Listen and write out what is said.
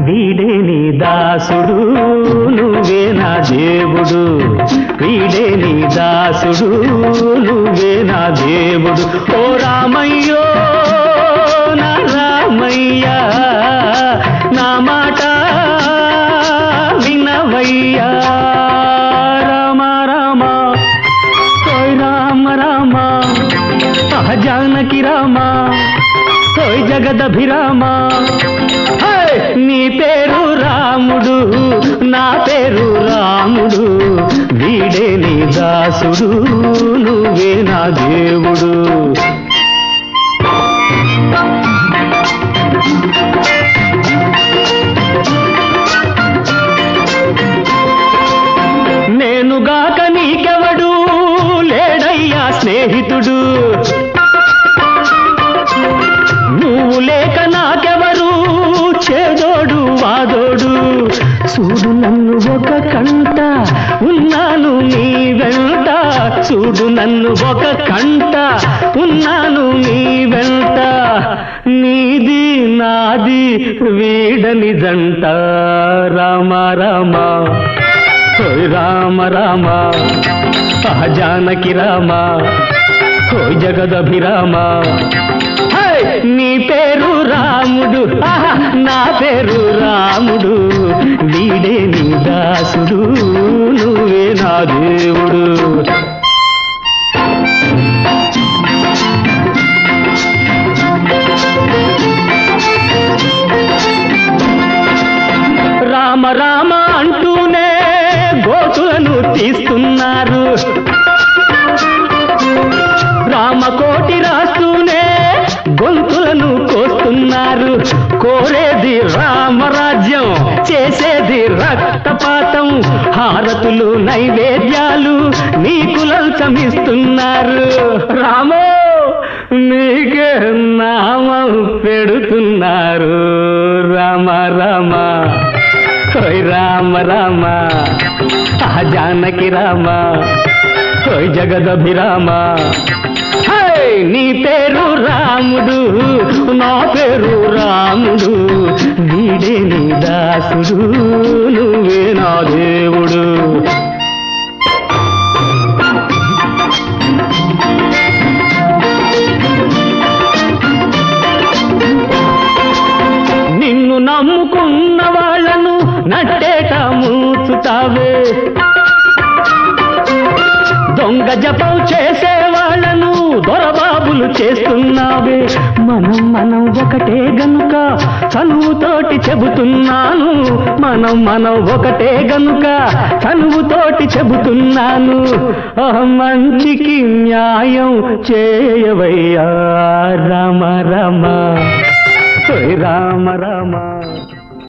వీడే నీ దాసుడు నువ్వే నా దేవుడు వీడే నీ దాసుడు నువ్వే నా దేవుడు ఓ రామయ్యో నా రామయ్య నా మాట వినవయ్యా రామ రామ ఓయ్ రామ రామ ఆహ జానకి రామ ఓయ్ జగదభిరామ హే! నీ పేరు రాముడు నా పేరు రాముడు వీడే నీ దాసుడు నువ్వే నా దేవుడు నేనుగాక నీకెవడు లేడయ్యా స్నేహితుడు నువ్వు లేక నాకెవరు చేదోడు వాదోడు చూడు నన్ను ఒక కంట ఉన్నాను నీ వెంట చూడు నన్ను ఒక కంట ఉన్నాను నీ వెంట నీది నాది వీడని జంట రామ రామ ఓయ్ రామ రామ ఆహ జానకి రామ ఓయ్ జగదభిరామ హే! నీ పేరు రాముడు ఆహా! నా పేరు రాముడు వీడే నీ దాసుడు నువ్వే నా దేవుడు రామ రామ అంటూనే గోతులను తీస్తున్నారు రామకోటి రాస్తూనే గొంతులను కోస్తున్నారు కోరేది రామరాజ్యం చేసేది రక్తపాతం హారతులు నైవేద్యాలు నీకు లంచమిస్తున్నారు రామో నీకే నామం పెడుతున్నారు రామ రామ ఓయ్ రామ రామ ఆ జానకి రామ ఓయ్ జగదభిరామ హే! నీ పేరు రాముడు నా పేరు రాముడు వీడే నీ దాసుడు నువ్వే నా దేవుడు నిన్ను నమ్ముకున్న వాళ్ళను నట్టేట మూచుతావే దొంగ జపం చేసే వాళ్ళను దొరబాబులు చేస్తున్నావే మనం మనం ఒకటే గనుక చనువుతోటి చెబుతున్నాను మనం మనం ఒకటే గనుక చనువుతోటి చెబుతున్నాను ఆ మంచికి న్యాయం చేయవయ్యా రామ రామ ఓయ్ రామ రామ